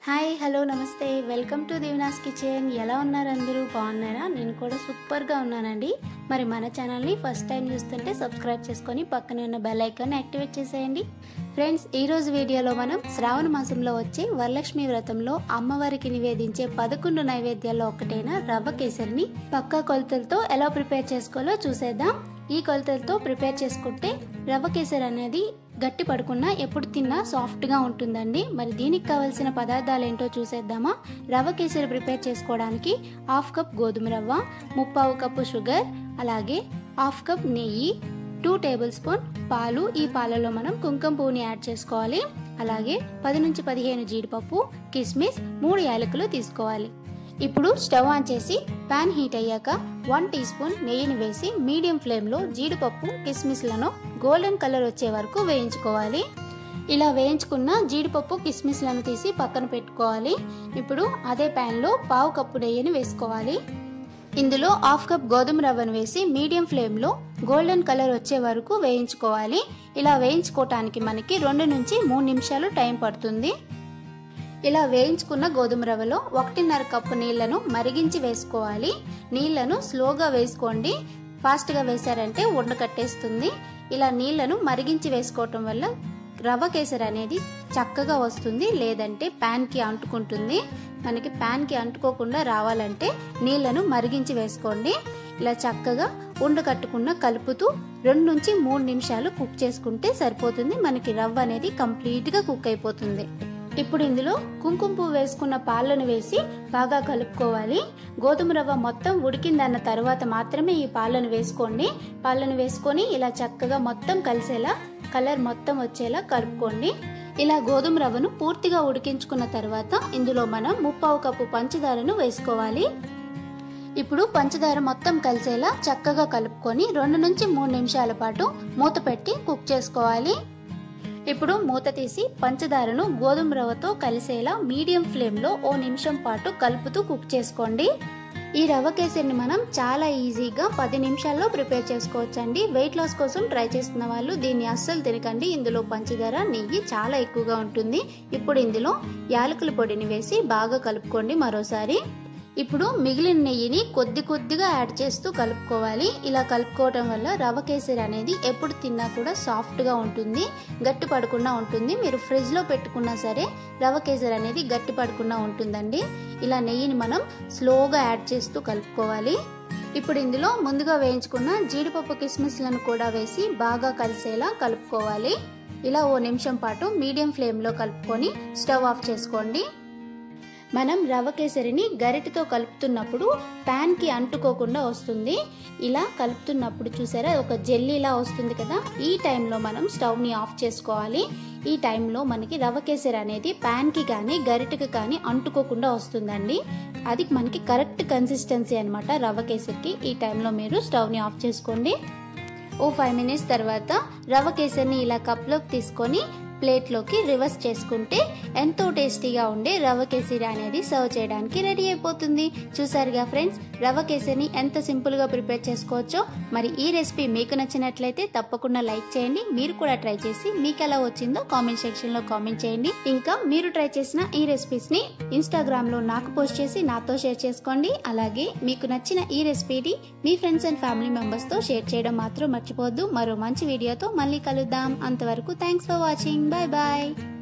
hi hello నమస్తే welcome to Devina's kitchen ఎలా ఉన్నారు అందరూ బాగున్నారా నేను కూడా సూపర్గా ఉన్నానండి మరి మన ఛానల్ని ఫస్ట్ టైం చూస్తుంటే సబ్స్క్రైబ్ చేసుకొని పక్కనే ఉన్న బెల్ ఐకాన్ యాక్టివేట్ చేసేయండి ఫ్రెండ్స్ ఈ రోజు వీడియోలో మనం శ్రావణ మాసంలో వచ్చే వరలక్ష్మి వ్రతంలో అమ్మవారికి నివేదించే పదకొండు నైవేద్యాల్లో ఒకటైన రవ్వ కేసరిని పక్కా కొలతలతో ఎలా ప్రిపేర్ చేసుకోవాలో చూసేద్దాం ఈ కొలతలతో ప్రిపేర్ చేసుకుంటే రవ్వ కేసరి అనేది గట్టి పడకుండా ఎప్పుడు తిన్నా సాఫ్ట్గా ఉంటుందండి మరి దీనికి కావాల్సిన పదార్థాలు ఏంటో చూసేద్దామా రవ్వ కేసరి ప్రిపేర్ చేసుకోవడానికి హాఫ్ కప్ గోధుమ రవ్వ ముప్పావు కప్పు షుగర్ అలాగే హాఫ్ కప్ నెయ్యి టూ టేబుల్ స్పూన్ పాలు ఈ పాలలో మనం కుంకుమ పువ్వుని యాడ్ చేసుకోవాలి అలాగే పది నుంచి పదిహేను జీడిపప్పు కిస్మిస్ మూడు యాలకులు తీసుకోవాలి ఇప్పుడు స్టవ్ ఆన్ చేసి పాన్ హీట్ అయ్యాక వన్ టీ స్పూన్ నెయ్యిని వేసి మీడియం ఫ్లేమ్లో జీడిపప్పు కిస్మిస్లను గోల్డెన్ కలర్ వచ్చే వరకు వేయించుకోవాలి ఇలా వేయించుకున్న జీడిపప్పు కిస్మిస్లను తీసి పక్కన పెట్టుకోవాలి ఇప్పుడు అదే ప్యాన్లో పావు కప్పు నెయ్యిని వేసుకోవాలి ఇందులో హాఫ్ కప్ గోధుమ రవ్వను వేసి మీడియం ఫ్లేమ్లో గోల్డెన్ కలర్ వచ్చే వరకు వేయించుకోవాలి ఇలా వేయించుకోవటానికి మనకి రెండు నుంచి మూడు నిమిషాలు టైం పడుతుంది ఇలా వేయించుకున్న గోధుమ రవ్వలో ఒకటిన్నర కప్పు నీళ్లను మరిగించి వేసుకోవాలి నీళ్లను స్లోగా వేసుకోండి ఫాస్ట్గా వేశారంటే ఉండ కట్టేస్తుంది ఇలా నీళ్లను మరిగించి వేసుకోవటం వల్ల రవ్వ కేసరి అనేది చక్కగా వస్తుంది లేదంటే ప్యాన్కి అంటుకుంటుంది మనకి ప్యాన్కి అంటుకోకుండా రావాలంటే నీళ్లను మరిగించి వేసుకోండి ఇలా చక్కగా ఉండ కట్టుకున్న కలుపుతూ రెండు నుంచి మూడు నిమిషాలు కుక్ చేసుకుంటే సరిపోతుంది మనకి రవ్వ అనేది కంప్లీట్గా కుక్ అయిపోతుంది ఇప్పుడు ఇందులో కుంకుమ పువ్వు వేసుకున్న పాలను వేసి బాగా కలుపుకోవాలి గోధుమ రవ్వ మొత్తం ఉడికిందన్న తర్వాత మాత్రమే ఈ పాలను వేసుకోండి పాలను వేసుకొని ఇలా చక్కగా మొత్తం కలిసేలా కలర్ మొత్తం వచ్చేలా కలుపుకోండి ఇలా గోధుమ రవ్వను పూర్తిగా ఉడికించుకున్న తర్వాత ఇందులో మనం ముప్పావు కప్పు పంచదారను వేసుకోవాలి ఇప్పుడు పంచదార మొత్తం కలిసేలా చక్కగా కలుపుకొని రెండు నుంచి మూడు నిమిషాల పాటు మూత పెట్టి కుక్ చేసుకోవాలి ఇప్పుడు మూత తీసి పంచదారను గోధుమ రవ్వతో కలిసేలా మీడియం ఫ్లేమ్లో ఓ నిమిషం పాటు కలుపుతూ కుక్ చేసుకోండి ఈ రవ్వ కేసరిని మనం చాలా ఈజీగా పది నిమిషాల్లో ప్రిపేర్ చేసుకోవచ్చండి వెయిట్ లాస్ కోసం ట్రై చేస్తున్న వాళ్ళు దీన్ని అస్సలు తినకండి ఇందులో పంచదార నెయ్యి చాలా ఎక్కువగా ఉంటుంది ఇప్పుడు ఇందులో యాలకుల పొడిని వేసి బాగా కలుపుకోండి మరోసారి ఇప్పుడు మిగిలిన నెయ్యిని కొద్ది కొద్దిగా యాడ్ చేస్తూ కలుపుకోవాలి ఇలా కలుపుకోవటం వల్ల రవ్వ కేసరి అనేది ఎప్పుడు తిన్నా కూడా సాఫ్ట్గా ఉంటుంది గట్టి పడకుండా ఉంటుంది మీరు ఫ్రిడ్జ్లో పెట్టుకున్నా సరే రవ్వ కేసరి అనేది గట్టి పడకుండా ఉంటుందండి ఇలా నెయ్యిని మనం స్లోగా యాడ్ చేస్తూ కలుపుకోవాలి ఇప్పుడు ఇందులో ముందుగా వేయించుకున్న జీడిపప్పు కిస్మిస్లను కూడా వేసి బాగా కలిసేలా కలుపుకోవాలి ఇలా ఓ నిమిషం పాటు మీడియం ఫ్లేమ్లో కలుపుకొని స్టవ్ ఆఫ్ చేసుకోండి మనం రవ్వ కేసరిని గరిటతో కలుపుతున్నప్పుడు ప్యాన్కి అంటుకోకుండా వస్తుంది ఇలా కలుపుతున్నప్పుడు చూసారా ఒక జెల్లీలా వస్తుంది కదా ఈ టైంలో మనం స్టవ్ని ఆఫ్ చేసుకోవాలి ఈ టైంలో మనకి రవ్వ కేసరి అనేది ప్యాన్కి కానీ గరిటకి కానీ అంటుకోకుండా వస్తుందండి అది మనకి కరెక్ట్ కన్సిస్టెన్సీ అనమాట రవ్వ కేసరికి ఈ టైంలో మీరు స్టవ్ని ఆఫ్ చేసుకోండి ఓ ఫైవ్ మినిట్స్ తర్వాత రవ్వ కేసరిని ఇలా కప్లోకి తీసుకొని ప్లేట్లోకి రివర్స్ చేసుకుంటే ఎంతో టేస్టీగా ఉండే రవ్వ కేసరి అనేది సర్వ్ చేయడానికి రెడీ అయిపోతుంది చూసారుగా ఫ్రెండ్స్ రవ్వ కేసరిని ఎంత సింపుల్గా ప్రిపేర్ చేసుకోవచ్చో మరి ఈ రెసిపీ మీకు నచ్చినట్లయితే తప్పకుండా లైక్ చేయండి మీరు కూడా ట్రై చేసి మీకు ఎలా వచ్చిందో కామెంట్ సెక్షన్లో కామెంట్ చేయండి ఇంకా మీరు ట్రై చేసిన ఈ రెసిపీస్ని ఇన్స్టాగ్రామ్లో నాకు పోస్ట్ చేసి నాతో షేర్ చేసుకోండి అలాగే మీకు నచ్చిన ఈ రెసిపీని మీ ఫ్రెండ్స్ అండ్ ఫ్యామిలీ మెంబర్స్తో షేర్ చేయడం మాత్రం మర్చిపోవద్దు మరో మంచి వీడియోతో మళ్ళీ కలుద్దాం అంతవరకు thanks for watching bye bye